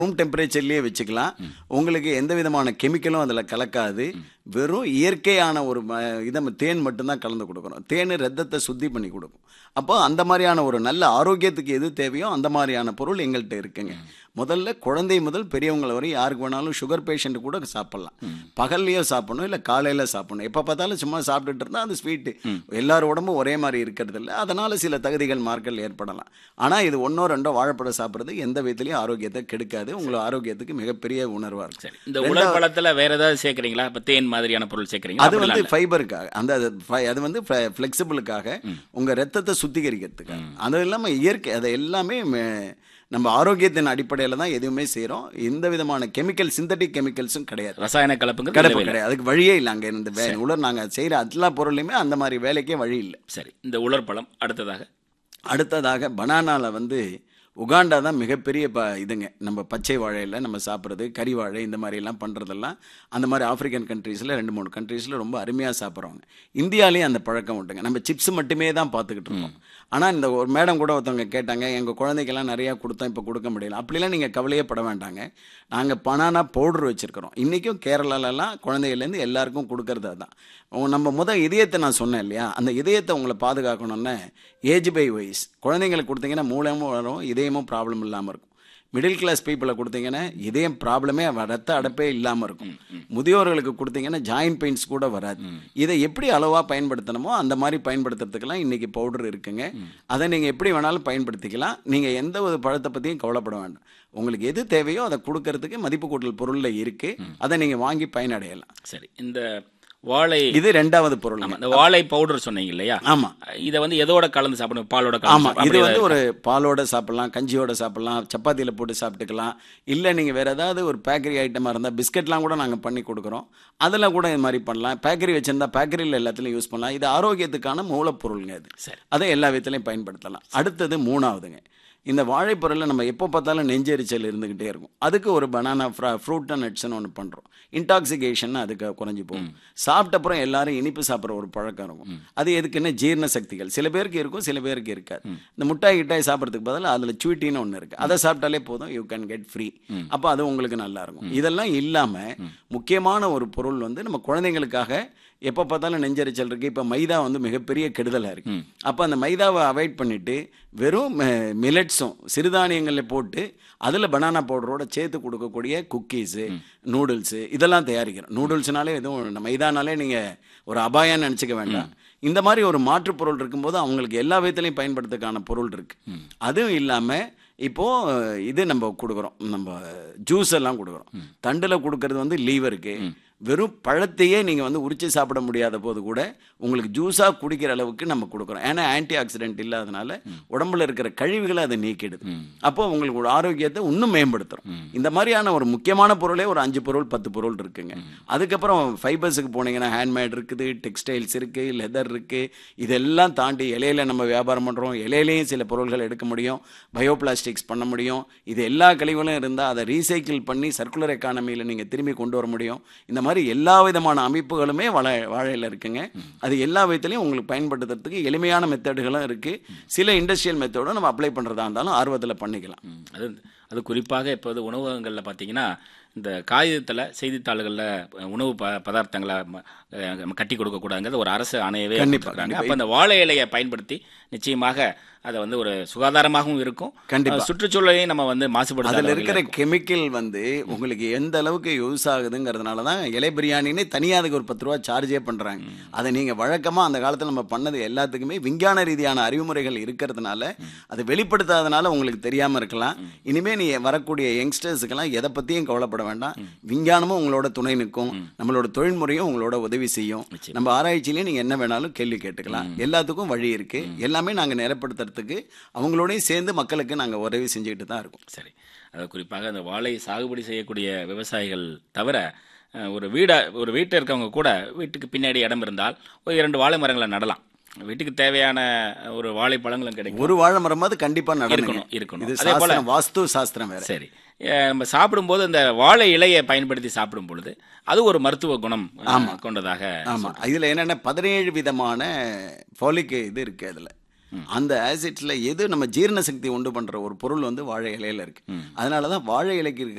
Room டெம்பரேச்சர்லேயே வச்சுக்கலாம் உங்களுக்கு எந்த விதமான கெமிக்கலும் அதில் கலக்காது வெறும் இயற்கையான ஒரு ம- இதை ம- தேன் மட்டும்தான் கலந்து கொடுக்குறோம் தேன் ரத்தத்தை சுத்தி பண்ணி கொடுக்கும் அப்போ அந்த மாதிரியான ஒரு நல்ல ஆரோக்கியத்துக்கு எது தேவையோ அந்த மாதிரியான பொருள் எங்கள்கிட்ட இருக்குங்க முதல்ல குழந்தை முதல் பெரியவங்கள வரை யாருக்கு வேணாலும் சுகர் பேஷண்ட் கூட சாப்பிடலாம் பகல்லையோ சாப்பிடணும் இல்லை காலையில் சாப்பிடணும் எப்போ பார்த்தாலும் சும்மா சாப்பிட்டுட்டு இருந்தால் அது ஸ்வீட்டு எல்லார் உடம்பும் ஒரே மாதிரி இருக்கிறது இல்லை அதனால சில தகுதிகள் மார்க்கள் ஏற்படலாம் ஆனால் இது ஒன்றோ ரெண்டோ வாழைப்பழம் சாப்பிட்றது எந்த விதத்துலையும் ஆரோக்கியத்தை கெடுக்காது உங்களுக்கு ஆரோக்கியத்துக்கு மிகப்பெரிய உணர்வாக இருக்கும் சரி இந்த உலர் பழத்துல வேற ஏதாவது சேர்க்கறீங்களா இப்ப தேன் மாதிரியான பொருள் சேர்க்கறீங்களா அது அப்படிலாம் வந்து இல்ல. ஃபைபருக்காக அந்த அது fi- அது வந்து ஃப்ளெக்சிபிளுக்காக உங்கள் ரத்தத்தை சுத்திகரிக்கிறதுக்காக அது இல்லாமல் இயற்கை அதை எல்லாமே மே- நம்ம ஆரோக்கியத்தின் அடிப்படையில் தான் எதுவுமே செய்கிறோம் எந்த விதமான கெமிக்கல் சிந்தட்டிக் கெமிக்கல்ஸும் கிடையாது ரசாயன கலப்புங்கிறது கிடைப்பு இல்லவே இல்ல. கிடையாது அதுக்கு வழியே இல்லை அங்கே இந்த வே உலர் நாங்கள் செய்கிற எல்லா பொருளையுமே அந்த மாதிரி வேலைக்கே வழி இல்லை சரி இந்த உலர் பழம் அடுத்ததாக அடுத்ததாக பனானாவில் வந்து உகாண்டா தான் மிகப்பெரிய ப இதுங்க நம்ம பச்சை வாழையில் நம்ம சாப்பிட்றது கறி வாழை இந்த மாதிரி எல்லாம் பண்ணுறதெல்லாம் அந்த மாதிரி ஆப்பிரிக்கன் கண்ட்ரீஸில் ரெண்டு மூணு கண்ட்ரீஸில் ரொம்ப அருமையாக சாப்பிட்றவங்க இந்தியாலேயும் அந்த பழக்கம் உண்டுங்க நம்ம சிப்ஸ் மட்டுமே தான் பார்த்துக்கிட்டு இருக்கோம் ஆனால் இந்த ஒரு மேடம் கூட ஒருத்தவங்க கேட்டாங்க எங்கள் குழந்தைக்கெல்லாம் நிறையா கொடுத்தோம் இப்போ கொடுக்க முடியல அப்படிலாம் நீங்கள் கவலையே பட வேண்டாங்க நாங்கள் பனானா பவுடர் வச்சுருக்கிறோம் இன்றைக்கும் கேரளாலலாம் குழந்தைகள்லேருந்து எல்லாருக்கும் கொடுக்கறது அதான் உங்க- நம்ம முத இதயத்தை நான் சொன்னேன் இல்லையா அந்த இதயத்தை உங்களை பாதுகாக்கணும்னா ஏஜ் பை வயஸ் குழந்தைங்களுக்கு கொடுத்தீங்கன்னா மூலமும் வரும் இதயமும் ப்ராப்ளம் இல்லாமல் இருக்கும் மிடில் கிளாஸ் பீப்புளை கொடுத்தீங்கன்னா இதயம் ப்ராப்ளமே ரத்த அடைப்பே இல்லாமல் இருக்கும் முதியோர்களுக்கு கொடுத்தீங்கன்னா ஜாயின்ட் பெயின்ஸ் கூட வராது இதை எப்படி அளவாக பயன்படுத்தணுமோ அந்த மாதிரி பயன்படுத்துறதுக்கெல்லாம் இன்னைக்கு பவுடர் இருக்குங்க அதை நீங்கள் எப்படி வேணாலும் பயன்படுத்திக்கலாம் நீங்கள் எந்த ஒரு பழத்தை பற்றியும் கவலைப்பட வேண்டாம் உங்களுக்கு எது தேவையோ அதை கொடுக்கறதுக்கு மதிப்பு கூட்டல் பொருளில் இருக்குது அதை நீங்கள் வாங்கி பயனடையலாம் சரி இந்த வாழை இது ரெண்டாவது பொருள் ஆமா இந்த வாழை பவுடர் சொன்னீங்க இல்லையா ஆமாம் இதை வந்து எதோட கலந்து சாப்பிடணும் பாலோட கலந்து ஆமா சாப்பிடணும். இது அப்படி வந்து ஏதாவது- ஒரு பாலோட சாப்பிடலாம் கஞ்சியோட சாப்பிடலாம் சப்பாத்தியில போட்டு சாப்பிட்டுக்கலாம் இல்ல நீங்க வேற ஏதாவது ஒரு பேக்கரி ஐட்டமா இருந்தா பிஸ்கட்லாம் கூட நாங்க பண்ணி கொடுக்குறோம் அதில் கூட இது மாதிரி பண்ணலாம் பேக்கரி வச்சிருந்தா பேக்கரியில் எல்லாத்துலயும் யூஸ் பண்ணலாம் இது ஆரோக்கியத்துக்கான மூலப்பொருள்ங்க இது சரி. அதை எல்லா விதத்துலையும் பயன்படுத்தலாம் அடுத்தது மூணாவதுங்க இந்த வாழைப்பொருளில் நம்ம எப்போ பார்த்தாலும் நெஞ்செரிச்சல் இருந்துக்கிட்டே இருக்கும் அதுக்கு ஒரு பனானா ஃப்ரூட் அண்ட் நட்ஸ்னு ஒன்று பண்ணுறோம் இன்டாக்சிகேஷன் அதுக்கு குறைஞ்சி போகும் சாப்பிட்ட அப்புறம் எல்லாரும் இனிப்பு சாப்பிட்ற ஒரு பழக்கம் இருக்கும் அது எதுக்குன்னா ஜீரண சக்திகள் சில பேருக்கு இருக்கும் சில பேருக்கு இருக்காது இந்த முட்டாய் கிட்டாய் சாப்பிட்றதுக்கு பதிலாக அதில் ஸ்வீட்டின்னு ஒன்று இருக்குது அதை சாப்பிட்டாலே போதும் யூ கேன் கெட் ஃப்ரீ அப்போ அது உங்களுக்கு நல்லா இருக்கும் இதெல்லாம் இல்லாமல் முக்கியமான ஒரு பொருள் வந்து நம்ம குழந்தைங்களுக்காக எப்போ பார்த்தாலும் நெஞ்சரிச்சல் இருக்கு இப்போ மைதா வந்து மிகப்பெரிய கெடுதலாக இருக்கு அப்போ அந்த மைதாவை அவாய்ட் பண்ணிட்டு வெறும் மில்லட்ஸும் சிறுதானியங்களில் போட்டு அதில் பனானா பவுடரோட சேர்த்து கொடுக்கக்கூடிய குக்கீஸு நூடுல்ஸு இதெல்லாம் தயாரிக்கிறோம் நூடுல்ஸ்னாலே எதுவும் மைதானாலே நீங்கள் ஒரு அபாயம்னு நினச்சிக்க வேண்டாம் இந்த மாதிரி ஒரு மாற்றுப் பொருள் இருக்கும்போது அவங்களுக்கு எல்லா விதத்துலையும் பயன்படுத்துறதுக்கான பொருள் இருக்கு அதுவும் இல்லாமல் இப்போ இது நம்ம கொடுக்குறோம் நம்ம ஜூஸ் எல்லாம் கொடுக்குறோம் தண்டில் கொடுக்கறது வந்து லீவருக்கு வெறும் பழத்தையே நீங்கள் வந்து உரிச்சு சாப்பிட முடியாத போது கூட உங்களுக்கு ஜூஸாக குடிக்கிற அளவுக்கு நம்ம கொடுக்குறோம் ஏன்னா ஆன்டி ஆக்சிடென்ட் இல்லாதனால உடம்புல இருக்கிற கழிவுகளை அதை நீக்கிடுது அப்போ உங்களுக்கு ஒரு ஆரோக்கியத்தை இன்னும் மேம்படுத்துறோம் இந்த மாதிரியான ஒரு முக்கியமான பொருளே ஒரு அஞ்சு பொருள் பத்து பொருள் இருக்குங்க அதுக்கப்புறம் ஃபைபர்ஸுக்கு போனீங்கன்னா ஹேண்ட்மேட் இருக்குது டெக்ஸ்டைல்ஸ் இருக்குது லெதர் இருக்குது இதெல்லாம் தாண்டி இலையில நம்ம வியாபாரம் பண்ணுறோம் இலையிலையும் சில பொருள்கள் எடுக்க முடியும் பயோ பிளாஸ்டிக்ஸ் பண்ண முடியும் இது எல்லா கழிவுகளும் இருந்தால் அதை ரீசைக்கிள் பண்ணி சர்க்குலர் எக்கானமியில் நீங்கள் திரும்பி கொண்டு வர முடியும் இந்த மாதிரி எல்லா விதமான அமைப்புகளுமே வாழை வாழையில் இருக்குங்க அது எல்லா விதத்துலையும் உங்களுக்கு பயன்படுத்துறதுக்கு எளிமையான மெத்தடுகளும் இருக்குது சில இண்டஸ்ட்ரியல் மெத்தடும் நம்ம அப்ளை பண்ணுறதா இருந்தாலும் ஆர்வத்தில் பண்ணிக்கலாம் ம், அது அது குறிப்பாக இப்போது உணவகங்களில் பார்த்தீங்கன்னா இந்த காகிதத்தில் செய்தித்தாள்களில் உணவு ப பதார்த்தங்களை ம- அஹ் கட்டி கொடுக்கக்கூடாதுங்கிறது ஒரு அரசு ஆணையவே கண்டிப்பா, கொடுத்திருக்காங்க. கண்டிப்பா. அப்போ அந்த வாழை இலையை பயன்படுத்தி நிச்சயமாக அதை வந்து ஒரு சுகாதாரமாகவும் இருக்கும் கண்டிப்பா. அஹ் சுற்றுச்சூழலையும் நம்ம வந்து மாசுபடுத்தாத அதில் வகையில இருக்கிற இருக்கும். கெமிக்கல் வந்து உங்களுக்கு எந்த அளவுக்கு யூஸ் ஆகுதுங்கிறதுனால தான் இலை பிரியாணின்னு தனியாக அதுக்கு ஒரு பத்து ரூபா சார்ஜே பண்ணுறாங்க அதை நீங்கள் வழக்கமாக அந்த காலத்தில் நம்ம பண்ணது எல்லாத்துக்குமே விஞ்ஞான ரீதியான அறிவுமுறைகள் இருக்கிறதுனால அதை வெளிப்படுத்தாதனால உங்களுக்கு தெரியாமல் இருக்கலாம் இனிமேல் நீ வரக்கூடிய யங்ஸ்டர்ஸுக்கெல்லாம் எதை பற்றியும் கவலைப்பட வேண்டாம் விஞ்ஞானமும் உங்களோட துணை நிற்கும் நம்மளோட தொழில்முறையும் உங்களோட உதவி செய்யும் நம்ம ஆராய்ச்சியிலையும் நீங்கள் என்ன வேணாலும் கேள்வி கேட்டுக்கலாம் எல்லாத்துக்கும் வழி இருக்குது எல்லாமே நாங்கள் நிலைப்படுத்துறதுக்கு அவங்களோடயும் சேர்ந்து மக்களுக்கு நாங்கள் உதவி செஞ்சுக்கிட்டு தான் இருக்கோம் சரி அது குறிப்பாக அந்த வாழை சாகுபடி செய்யக்கூடிய விவசாயிகள் தவிர அஹ், ஒரு வீடா ஒரு வீட்டில் இருக்கவங்க கூட வீட்டுக்கு பின்னாடி இடம் இருந்தால் ஒரு இரண்டு வாழை மரங்களை நடலாம் வீட்டுக்கு தேவையான ஒரு வாழைப்பழங்களும் கிடைக்கும் ஒரு வாழை மரமாவது கண்டிப்பா நடக்கணும் இருக்கணும், இருக்கணும். இது அதே போல- சாஸ்திரம் வாஸ்து சாஸ்திரம் வேற சரி அஹ், நம்ம சாப்பிடும்போது அந்த வாழை இலையை பயன்படுத்தி சாப்பிடும் பொழுது அது ஒரு மருத்துவ குணம் அஹ், கொண்டதாக ஆமா இதுல என்னன்னா பதினேழு விதமான ஃபாலிக் இது இருக்கு அதுல அந்த ஆசிட்ஸ்ல எது நம்ம ஜீரண சக்தி உண்டு பண்ற ஒரு பொருள் வந்து வாழை இலையில இருக்கு அதனால தான் வாழை இலைக்கு இருக்கிற